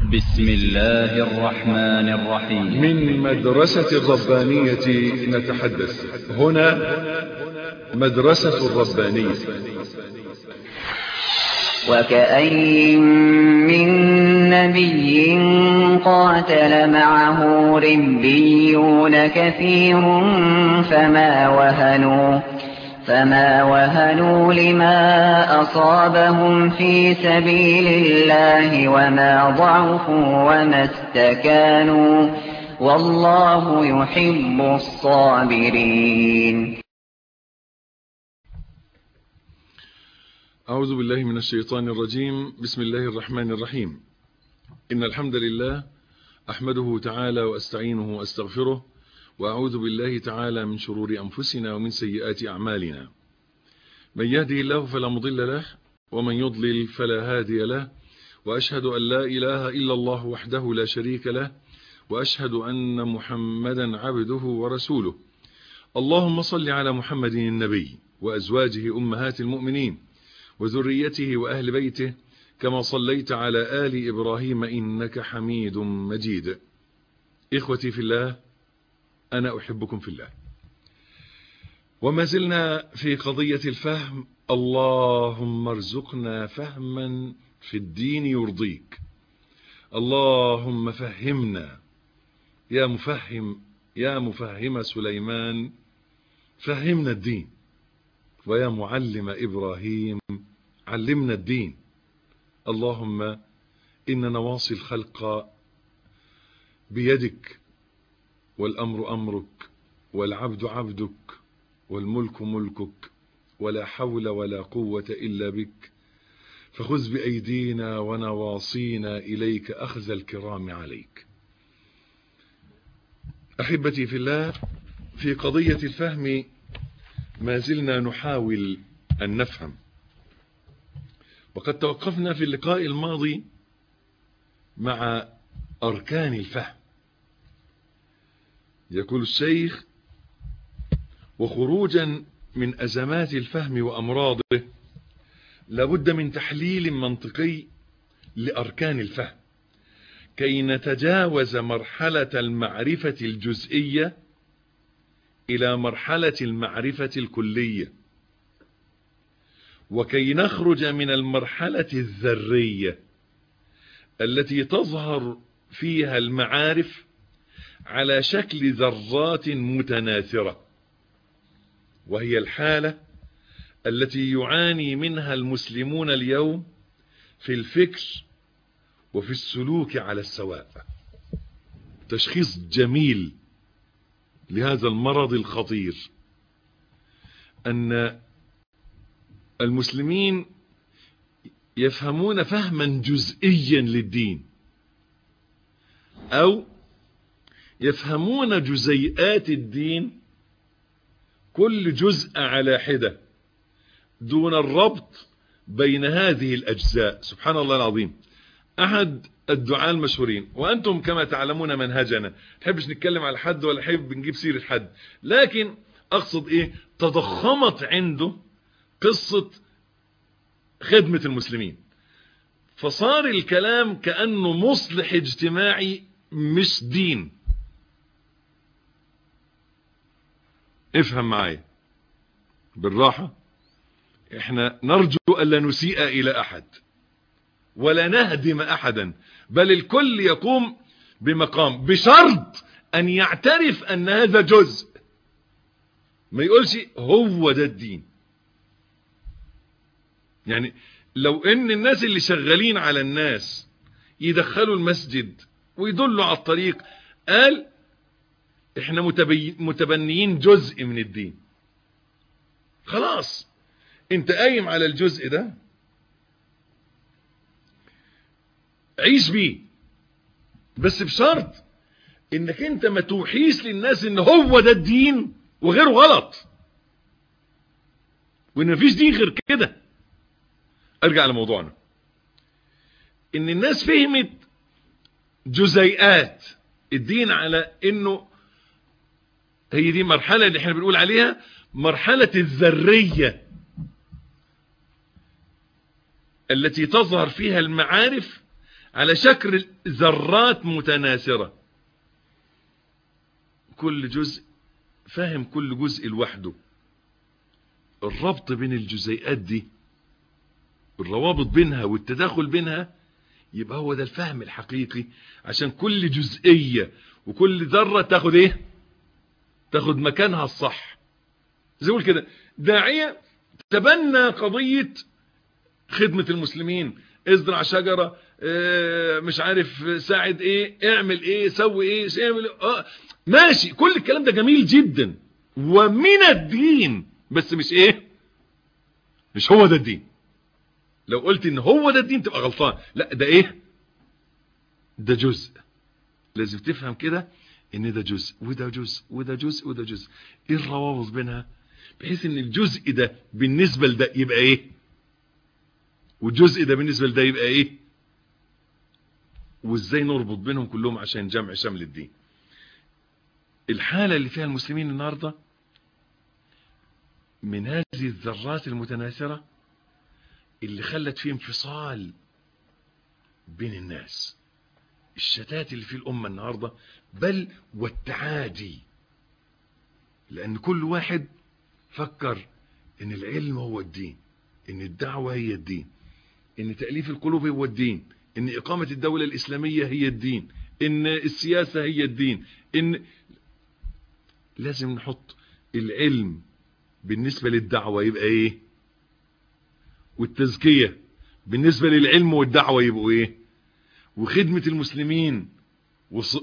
بسم الله الرحمن الرحيم من مدرسة الربانية نتحدث هنا مدرسة الربانية وكأين من نبي قاتل معه ربيون كثير فما وهنوا فما وهنوا لما أصابهم في سبيل الله وما ضعفوا وما استكانوا والله يحب الصابرين أعوذ بالله من الشيطان الرجيم بسم الله الرحمن الرحيم إن الحمد لله أحمده تعالى وأستعينه وأستغفره وأعوذ بالله تعالى من شرور أنفسنا ومن سيئات أعمالنا من يهدي الله فلا مضل له ومن يضلل فلا هادي له وأشهد أن لا إله إلا الله وحده لا شريك له وأشهد أن محمدا عبده ورسوله اللهم صل على محمد النبي وأزواجه أمهات المؤمنين وذريته وأهل بيته كما صليت على آل إبراهيم إنك حميد مجيد إخوتي في الله أنا أحبكم في الله وما زلنا في قضية الفهم اللهم ارزقنا فهما في الدين يرضيك اللهم فهمنا يا مفهم يا مفهم سليمان فهمنا الدين ويا معلم إبراهيم علمنا الدين اللهم إن نواصي الخلق بيدك والأمر أمرك والعبد عبدك والملك ملكك ولا حول ولا قوة إلا بك فخذ بأيدينا ونواصينا إليك أخذ الكرام عليك أحبتي في الله في قضية الفهم ما زلنا نحاول أن نفهم وقد توقفنا في اللقاء الماضي مع أركان الفهم يقول الشيخ وخروجا من أزمات الفهم وأمراضه لابد من تحليل منطقي لأركان الفهم كي نتجاوز مرحلة المعرفة الجزئية إلى مرحلة المعرفة الكلية وكي نخرج من المرحلة الذرية التي تظهر فيها المعارف على شكل ذرات متناثرة وهي الحالة التي يعاني منها المسلمون اليوم في الفكر وفي السلوك على السواء تشخيص جميل لهذا المرض الخطير أن المسلمين يفهمون فهما جزئيا للدين أو يفهمون جزيئات الدين كل جزء على حدة دون الربط بين هذه الأجزاء سبحان الله العظيم أحد الدعاء المشهورين وأنتم كما تعلمون منهجنا نحبش نتكلم على حد ولا حب نجيب سيرة حد لكن أقصد إيه تضخمت عنده قصة خدمة المسلمين فصار الكلام كأنه مصلح اجتماعي مش دين افهم معايا بالراحة احنا نرجو ألا نسيء إلى أحد ولا نهدم أحدا بل الكل يقوم بمقام بشرط أن يعترف أن هذا جزء ما يقولش هو ده الدين يعني لو ان الناس اللي شغالين على الناس يدخلوا المسجد ويدلوا على الطريق قال احنا متبنيين جزء من الدين خلاص انت قايم على الجزء ده عيش بيه بس بشرط انك انت ما توحيش للناس ان هو ده الدين وغيره غلط وان مفيش دين غير كده ارجع لموضوعنا ان الناس فهمت جزيئات الدين على انه هي دي مرحلة اللي احنا بنقول عليها مرحلة الذرية التي تظهر فيها المعارف على شكل ذرات متناثرة كل جزء فاهم كل جزء لوحده الربط بين الجزيئات دي الروابط بينها والتداخل بينها يبقى هو ده الفهم الحقيقي عشان كل جزئية وكل ذرة تاخد ايه تاخد مكانها الصح زي يقول كده داعية تبنى قضية خدمة المسلمين ازرع شجرة اه مش عارف ساعد ايه اعمل ايه سوي ايه اعمل إيه اه ماشي كل الكلام ده جميل جدا ومن الدين بس مش ايه مش هو ده الدين لو قلت ان هو ده الدين تبقى غلطان لا ده ايه ده جزء لازم تفهم كده ان ده جزء وده جزء وده جزء وده جزء ايه الروابط بينها بحيث ان الجزء ده بالنسبة لده يبقى ايه والجزء ده بالنسبة لده يبقى ايه وازاي نربط بينهم كلهم عشان جمع شمل الدين الحالة اللي فيها المسلمين النهاردة من هذه الذرات المتناثرة اللي خلت فيه انفصال بين الناس الشتات اللي في الأمة النهاردة بل والتعادي لأن كل واحد فكر ان العلم هو الدين ان الدعوة هي الدين ان تأليف القلوب هو الدين ان اقامة الدولة الاسلامية هي الدين ان السياسة هي الدين ان لازم نحط العلم بالنسبة للدعوة يبقى ايه والتزكية بالنسبة للعلم والدعوة يبقوا ايه وخدمة المسلمين وص...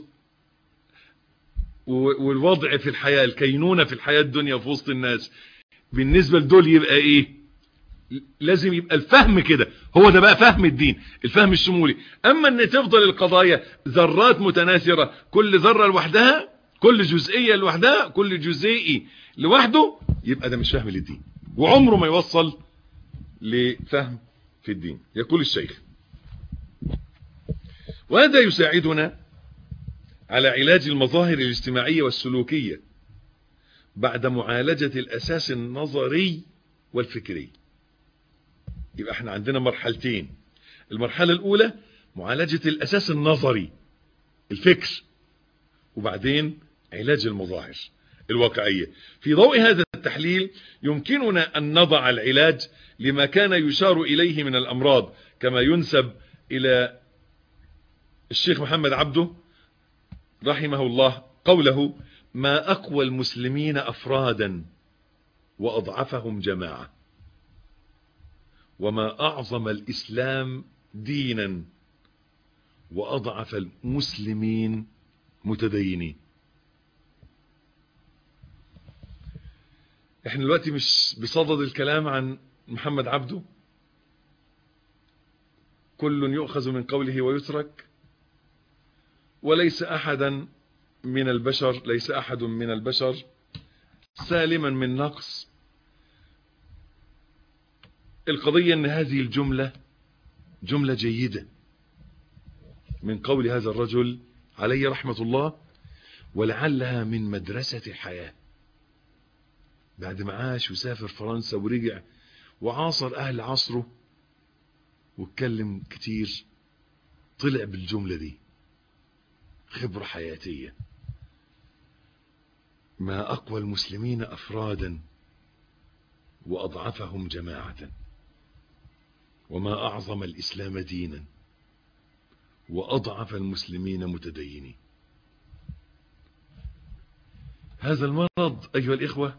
والوضع في الحياة الكينونة في الحياة الدنيا في وسط الناس بالنسبة لدول يبقى ايه لازم يبقى الفهم كده هو ده بقى فهم الدين الفهم الشمولي اما ان تفضل القضايا ذرات متناثرة كل ذرة لوحدها كل جزئية لوحدها كل جزئي لوحده يبقى ده مش فهم للدين وعمره ما يوصل لفهم في الدين يقول الشيخ وهذا يساعدنا على علاج المظاهر الاجتماعية والسلوكية بعد معالجة الأساس النظري والفكري يبقى احنا عندنا مرحلتين المرحلة الأولى معالجة الأساس النظري الفكر وبعدين علاج المظاهر الواقعية في ضوء هذا التحليل يمكننا أن نضع العلاج لما كان يشار إليه من الأمراض كما ينسب إلى الشيخ محمد عبده رحمه الله قوله ما أقوى المسلمين أفرادا وأضعفهم جماعة وما أعظم الإسلام دينا وأضعف المسلمين متدينين احنا دلوقتي مش بصدد الكلام عن محمد عبده كل يؤخذ من قوله ويترك وليس أحدا من البشر ليس أحد من البشر سالما من نقص القضية أن هذه الجملة جملة جيدة من قول هذا الرجل عليه رحمة الله ولعلها من مدرسة الحياة بعد ما عاش وسافر فرنسا ورجع وعاصر أهل عصره واتكلم كتير طلع بالجملة دي خبرة حياتية ما أقوى المسلمين أفرادا وأضعفهم جماعة وما أعظم الإسلام دينا وأضعف المسلمين متدينين هذا المرض أيها الإخوة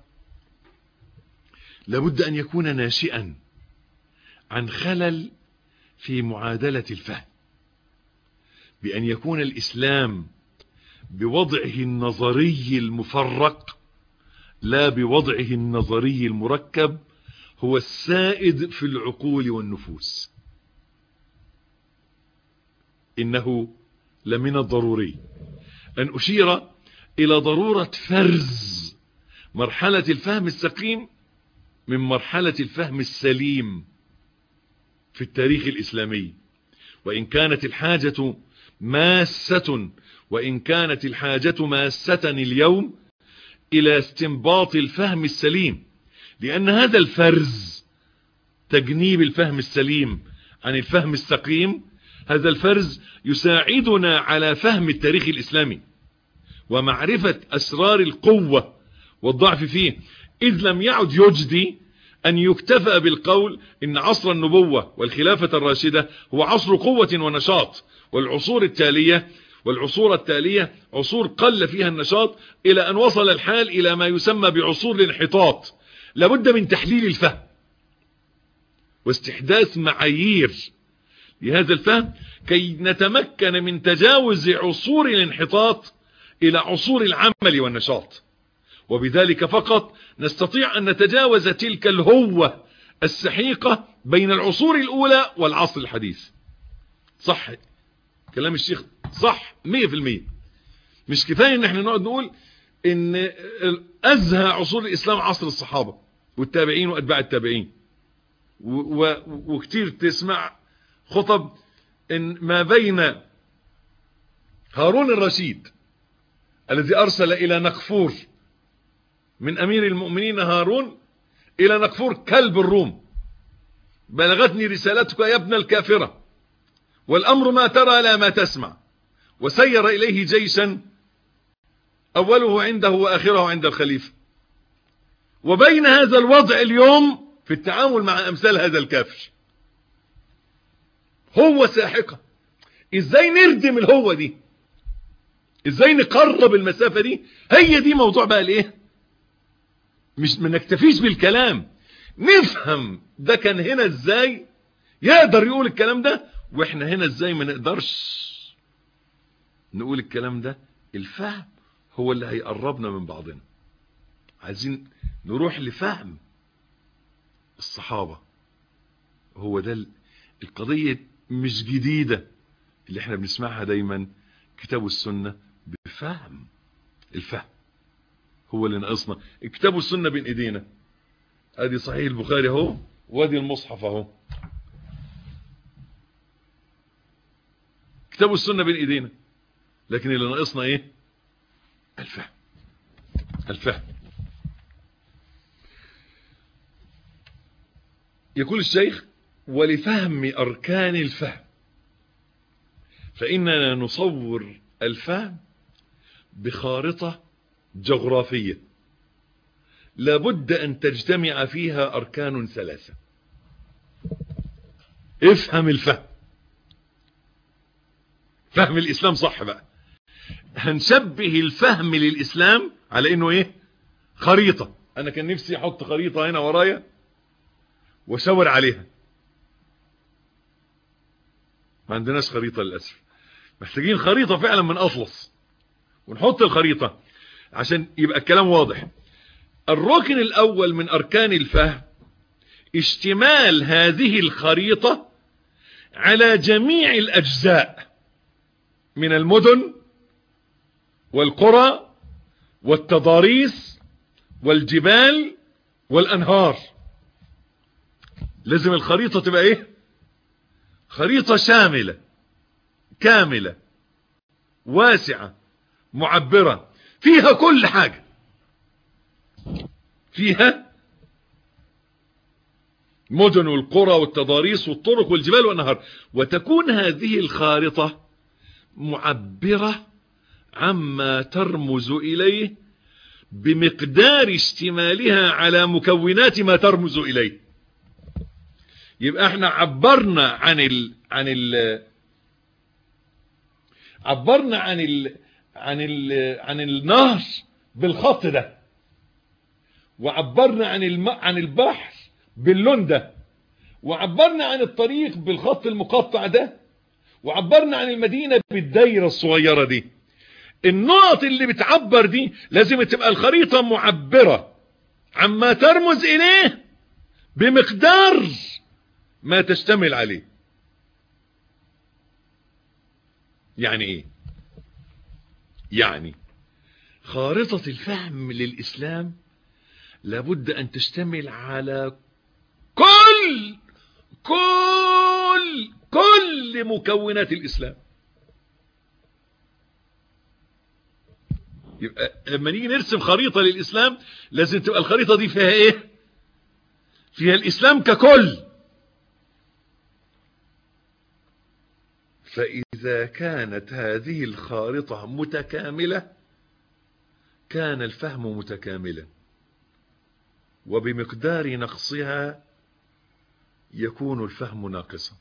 لابد أن يكون ناشئا عن خلل في معادلة الفهم بأن يكون الإسلام بوضعه النظري المفرق لا بوضعه النظري المركب هو السائد في العقول والنفوس إنه لمن الضروري أن أشير إلى ضرورة فرز مرحلة الفهم السقيم من مرحلة الفهم السليم في التاريخ الإسلامي وإن كانت الحاجة ماسة وإن كانت الحاجة ماسة اليوم إلى استنباط الفهم السليم لأن هذا الفرز تجنيب الفهم السليم عن الفهم السقيم هذا الفرز يساعدنا على فهم التاريخ الإسلامي ومعرفة أسرار القوة والضعف فيه إذ لم يعد يجدي أن يكتفى بالقول إن عصر النبوة والخلافة الراشدة هو عصر قوة ونشاط والعصور التالية والعصور التالية عصور قل فيها النشاط إلى أن وصل الحال إلى ما يسمى بعصور الانحطاط لابد من تحليل الفهم واستحداث معايير لهذا الفهم كي نتمكن من تجاوز عصور الانحطاط إلى عصور العمل والنشاط وبذلك فقط نستطيع أن نتجاوز تلك الهوة السحيقة بين العصور الأولى والعصر الحديث صح كلام الشيخ صح مية في المية مش كفاية ان احنا نقعد نقول ان ازهى عصور الاسلام عصر الصحابة والتابعين واتباع التابعين وكتير تسمع خطب ان ما بين هارون الرشيد الذي ارسل الى نقفور من امير المؤمنين هارون الى نقفور كلب الروم بلغتني رسالتك يا ابن الكافرة والامر ما ترى لا ما تسمع وسير اليه جيشا اوله عنده واخره عند الخليفة وبين هذا الوضع اليوم في التعامل مع امثال هذا الكافر هو ساحقة ازاي نردم الهوة دي ازاي نقرب المسافة دي هي دي موضوع بقى الايه مش ما نكتفيش بالكلام نفهم ده كان هنا ازاي يقدر يقول الكلام ده واحنا هنا ازاي ما نقدرش نقول الكلام ده الفهم هو اللي هيقربنا من بعضنا عايزين نروح لفهم الصحابة هو ده القضية مش جديدة اللي احنا بنسمعها دايما كتاب والسنة بفهم الفهم هو اللي ناقصنا الكتاب والسنة بين ايدينا ادي صحيح البخاري اهو وادي المصحف اهو كتاب والسنة بين ايدينا لكن اللي ناقصنا ايه الفهم الفهم يقول الشيخ ولفهم أركان الفهم فإننا نصور الفهم بخارطة جغرافية لابد أن تجتمع فيها أركان ثلاثة افهم الفهم فهم الإسلام صح بقى هنشبه الفهم للإسلام على إنه إيه خريطة أنا كان نفسي أحط خريطة هنا ورايا واشاور عليها ما عندناش خريطة للأسف محتاجين خريطة فعلا من أطلس ونحط الخريطة عشان يبقى الكلام واضح الركن الأول من أركان الفهم اشتمال هذه الخريطة على جميع الأجزاء من المدن والقرى والتضاريس والجبال والأنهار لازم الخريطة تبقى ايه خريطة شاملة كاملة واسعة معبرة فيها كل حاجة فيها مدن والقرى والتضاريس والطرق والجبال والنهر وتكون هذه الخارطة معبرة عما ترمز إليه بمقدار اشتمالها على مكونات ما ترمز إليه يبقى احنا عبرنا عن ال عن ال عبرنا عن ال عن ال عن النهر بالخط ده وعبرنا عن الم عن البحر باللون ده وعبرنا عن الطريق بالخط المقطع ده وعبرنا عن المدينة بالدايرة الصغيرة دي النقط اللي بتعبر دي لازم تبقى الخريطة معبرة عما ترمز إليه بمقدار ما تشتمل عليه يعني ايه يعني خارطة الفهم للإسلام لابد أن تشتمل على كل كل كل مكونات الإسلام يبقى لما نيجي نرسم خريطة للإسلام لازم تبقى الخريطة دي فيها ايه فيها الإسلام ككل فإذا كانت هذه الخارطة متكاملة كان الفهم متكاملا وبمقدار نقصها يكون الفهم ناقصا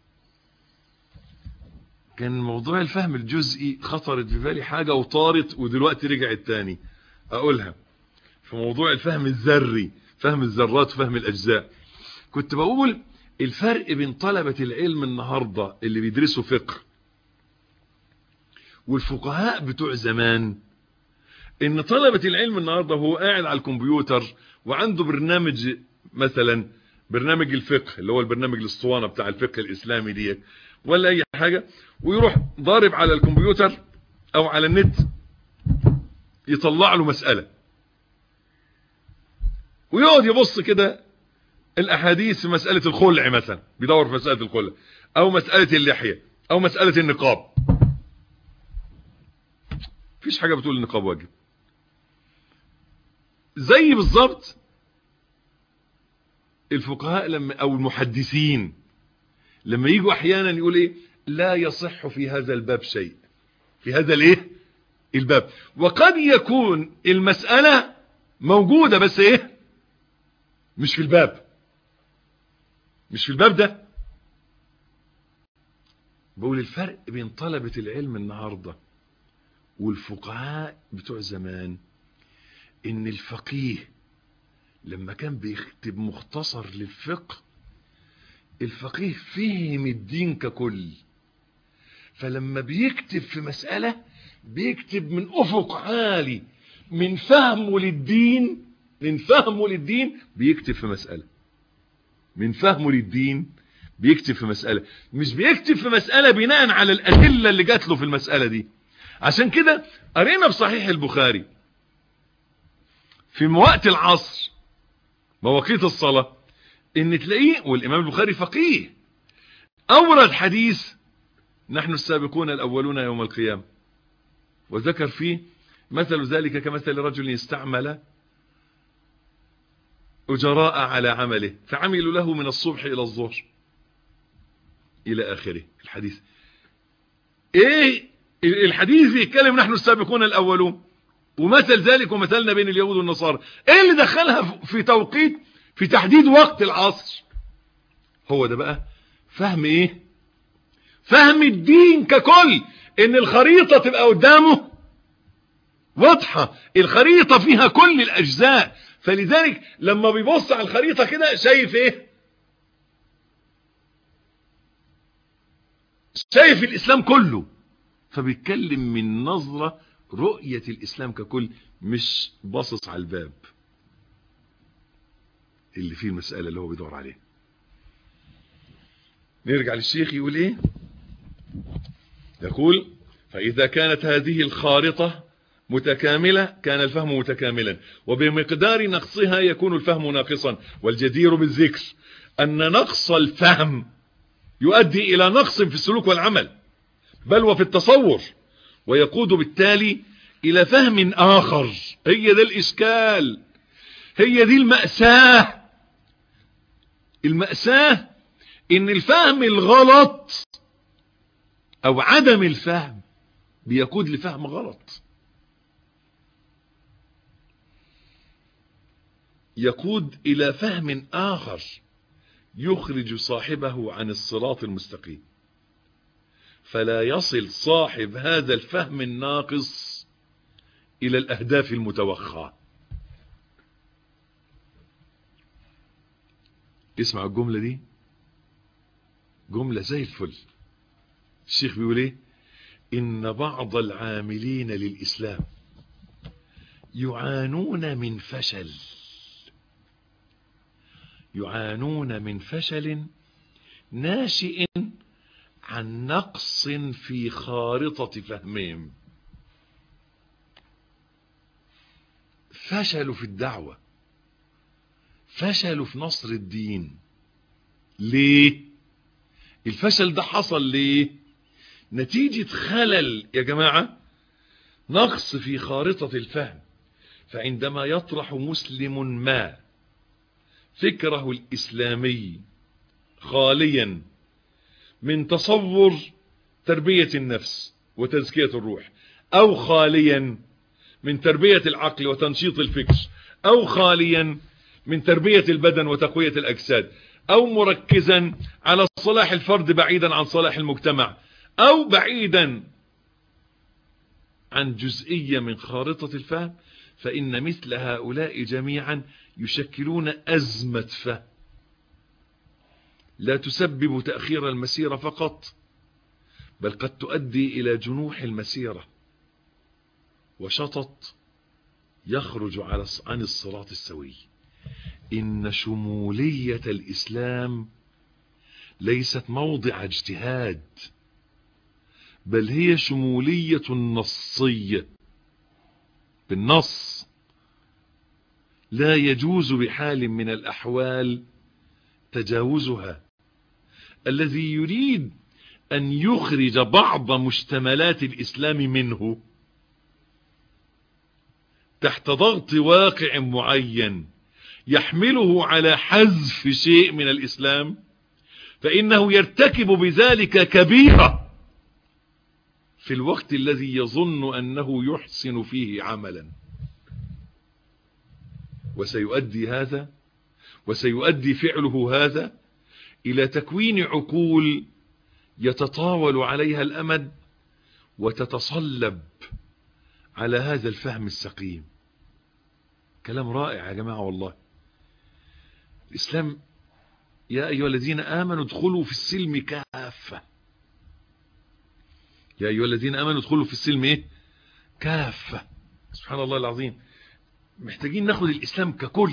كان موضوع الفهم الجزئي خطرت في بالي حاجة وطارت ودلوقتي رجعت تاني اقولها في موضوع الفهم الذري فهم الذرات وفهم الاجزاء كنت بقول الفرق بين طلبة العلم النهاردة اللي بيدرسوا فقه والفقهاء بتوع زمان ان طلبة العلم النهاردة هو قاعد على الكمبيوتر وعنده برنامج مثلا برنامج الفقه اللي هو البرنامج الاسطوانة بتاع الفقه الاسلامي دي ولا اي حاجة ويروح ضارب على الكمبيوتر او على النت يطلع له مسألة ويقعد يبص كده الاحاديث في مسألة الخلع مثلا بيدور في مسألة الخلع او مسألة اللحية او مسألة النقاب مفيش حاجة بتقول النقاب واجب زي بالظبط الفقهاء لما او المحدثين لما يجوا احيانا يقول ايه لا يصح في هذا الباب شيء في هذا الايه الباب وقد يكون المسألة موجودة بس ايه مش في الباب مش في الباب ده بقول الفرق بين طلبة العلم النهاردة والفقهاء بتوع زمان ان الفقيه لما كان بيكتب مختصر للفقه الفقيه فهم الدين ككل فلما بيكتب في مسألة بيكتب من افق عالي من فهمه للدين من فهمه للدين بيكتب في مسألة من فهمه للدين بيكتب في مسألة مش بيكتب في مسألة بناء على الأدلة اللي جات له في المسألة دي عشان كده قرينا في صحيح البخاري في وقت العصر مواقيت الصلاة ان تلاقيه والامام البخاري فقيه اورد حديث نحن السابقون الاولون يوم القيامة وذكر فيه مثل ذلك كمثل رجل استعمل اجراء على عمله فعملوا له من الصبح الى الظهر الى اخره الحديث ايه الحديث بيتكلم نحن السابقون الاولون ومثل ذلك ومثلنا بين اليهود والنصارى ايه اللي دخلها في توقيت في تحديد وقت العصر هو ده بقى فهم ايه فهم الدين ككل ان الخريطة تبقى قدامه واضحة الخريطة فيها كل الاجزاء فلذلك لما بيبص على الخريطة كده شايف ايه شايف الاسلام كله فبيتكلم من نظرة رؤية الاسلام ككل مش باصص على الباب اللي فيه المسألة اللي هو بيدور عليه نرجع للشيخ يقول ايه يقول فإذا كانت هذه الخارطة متكاملة كان الفهم متكاملا وبمقدار نقصها يكون الفهم ناقصا والجدير بالذكر أن نقص الفهم يؤدي إلى نقص في السلوك والعمل بل وفي التصور ويقود بالتالي إلى فهم آخر هي ده الإشكال هي دي المأساة المأساة ان الفهم الغلط او عدم الفهم بيقود لفهم غلط يقود الى فهم اخر يخرج صاحبه عن الصراط المستقيم فلا يصل صاحب هذا الفهم الناقص الى الاهداف المتوخاه اسمع الجملة دي جملة زي الفل الشيخ بيقول ايه ان بعض العاملين للاسلام يعانون من فشل يعانون من فشل ناشئ عن نقص في خارطة فهمهم فشلوا في الدعوة فشلوا في نصر الدين ليه الفشل ده حصل ليه نتيجة خلل يا جماعة نقص في خارطة الفهم فعندما يطرح مسلم ما فكره الإسلامي خاليا من تصور تربية النفس وتزكية الروح او خاليا من تربية العقل وتنشيط الفكر او خاليا من تربية البدن وتقوية الاجساد او مركزا على صلاح الفرد بعيدا عن صلاح المجتمع او بعيدا عن جزئية من خارطة الفهم فإن مثل هؤلاء جميعا يشكلون أزمة فهم لا تسبب تأخير المسيرة فقط بل قد تؤدي إلى جنوح المسيرة وشطط يخرج على عن الصراط السوي إن شمولية الإسلام ليست موضع اجتهاد بل هي شمولية نصية بالنص لا يجوز بحال من الأحوال تجاوزها الذي يريد أن يخرج بعض مشتملات الإسلام منه تحت ضغط واقع معين يحمله على حذف شيء من الإسلام فإنه يرتكب بذلك كبيرة في الوقت الذي يظن أنه يحسن فيه عملا وسيؤدي هذا وسيؤدي فعله هذا إلى تكوين عقول يتطاول عليها الأمد وتتصلب على هذا الفهم السقيم كلام رائع يا جماعة والله الإسلام يا أيها الذين آمنوا ادخلوا في السلم كافة يا أيها الذين آمنوا ادخلوا في السلم إيه؟ كافة سبحان الله العظيم محتاجين ناخد الإسلام ككل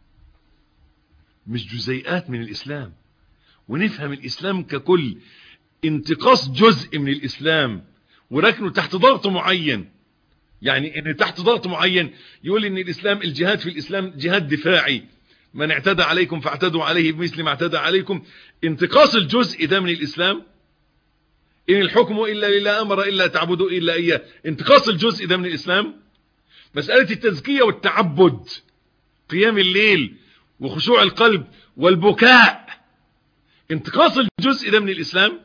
مش جزيئات من الإسلام ونفهم الإسلام ككل انتقاص جزء من الإسلام وركنه تحت ضغط معين يعني ان تحت ضغط معين يقول ان الإسلام الجهاد في الإسلام جهاد دفاعي من اعتدى عليكم فاعتدوا عليه بمثل ما اعتدى عليكم انتقاص الجزء ده من الإسلام إن الحكم إلا لله أمر إلا تعبدوا إلا إياه انتقاص الجزء ده من الإسلام مسألة التزكية والتعبد قيام الليل وخشوع القلب والبكاء انتقاص الجزء ده من الإسلام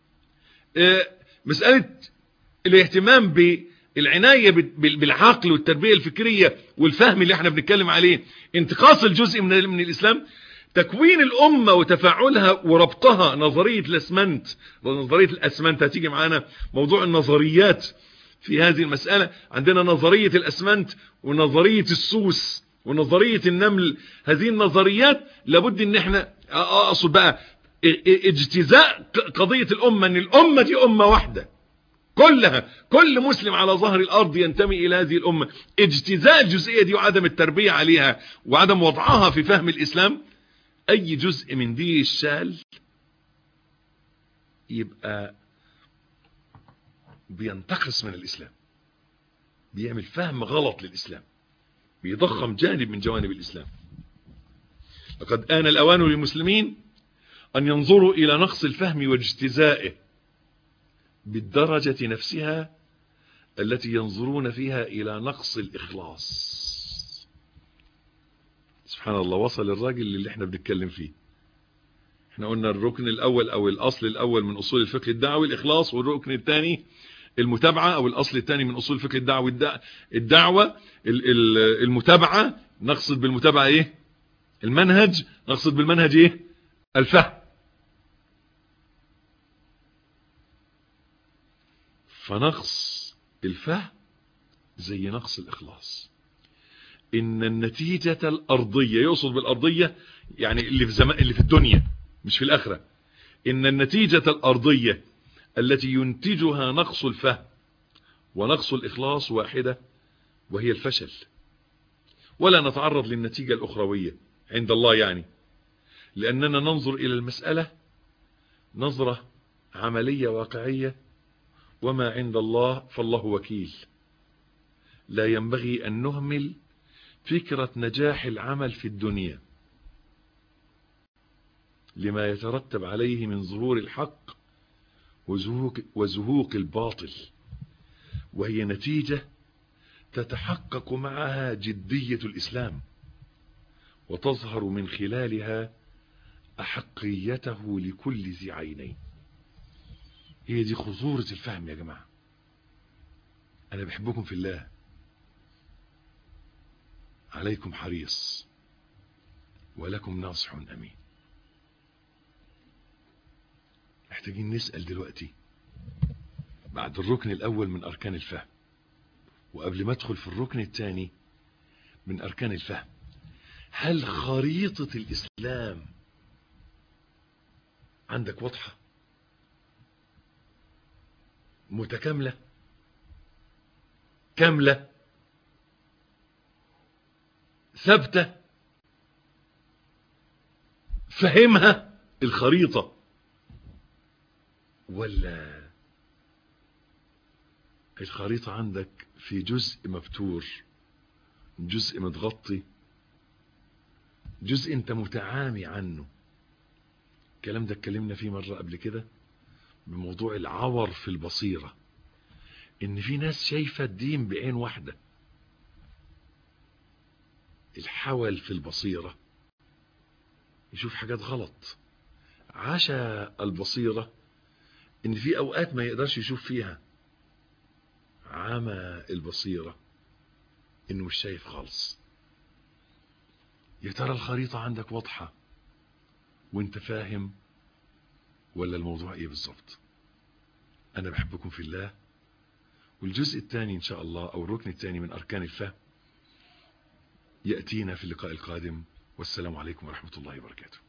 مسألة الاهتمام بالعناية بالعقل والتربية الفكرية والفهم اللي احنا بنتكلم عليه انتقاص الجزء من, من الإسلام تكوين الأمة وتفاعلها وربطها نظرية الأسمنت نظرية الأسمنت هتيجي معانا موضوع النظريات في هذه المسألة عندنا نظرية الأسمنت ونظرية السوس ونظرية النمل هذه النظريات لابد ان احنا اقصد بقى اجتزاء قضية الأمة ان الأمة دي أمة واحدة كلها كل مسلم على ظهر الأرض ينتمي إلى هذه الأمة اجتزاء الجزئية دي وعدم التربية عليها وعدم وضعها في فهم الإسلام أي جزء من دي الشال يبقى بينتقص من الإسلام بيعمل فهم غلط للإسلام بيضخم جانب من جوانب الإسلام لقد آن الأوان للمسلمين أن ينظروا إلى نقص الفهم واجتزائه بالدرجة نفسها التي ينظرون فيها إلى نقص الإخلاص سبحان الله وصل الراجل اللي احنا بنتكلم فيه احنا قلنا الركن الأول أو الأصل الأول من أصول الفقه الدعوي الإخلاص والركن الثاني المتابعة أو الأصل الثاني من أصول الفقه الدعوي الدعوة المتابعة نقصد بالمتابعة إيه المنهج نقصد بالمنهج إيه الفهم فنقص الفهم زي نقص الإخلاص إن النتيجة الأرضية يقصد بالأرضية يعني اللي في زمان اللي في الدنيا مش في الآخرة إن النتيجة الأرضية التي ينتجها نقص الفهم ونقص الإخلاص واحدة وهي الفشل ولا نتعرض للنتيجة الأخروية عند الله يعني لأننا ننظر إلى المسألة نظرة عملية واقعية وما عند الله فالله وكيل لا ينبغي أن نهمل فكرة نجاح العمل في الدنيا لما يترتب عليه من ظهور الحق وزهوق, وزهوق الباطل وهي نتيجة تتحقق معها جدية الإسلام وتظهر من خلالها أحقيته لكل ذي عينين هي دي خطورة الفهم يا جماعة أنا بحبكم في الله عليكم حريص ولكم ناصح أمين محتاجين نسأل دلوقتي بعد الركن الأول من أركان الفهم وقبل ما أدخل في الركن الثاني من أركان الفهم هل خريطة الإسلام عندك واضحة متكاملة كاملة ثابتة فهمها الخريطة ولا الخريطة عندك في جزء مبتور جزء متغطي جزء انت متعامي عنه الكلام ده اتكلمنا فيه مرة قبل كده بموضوع العور في البصيرة ان في ناس شايفة الدين بعين واحدة الحول في البصيرة يشوف حاجات غلط عشا البصيرة ان في اوقات ما يقدرش يشوف فيها عمى البصيرة انه مش شايف خالص يا ترى الخريطة عندك واضحة وانت فاهم ولا الموضوع ايه بالظبط انا بحبكم في الله والجزء الثاني ان شاء الله او الركن الثاني من اركان الفهم يأتينا في اللقاء القادم والسلام عليكم ورحمة الله وبركاته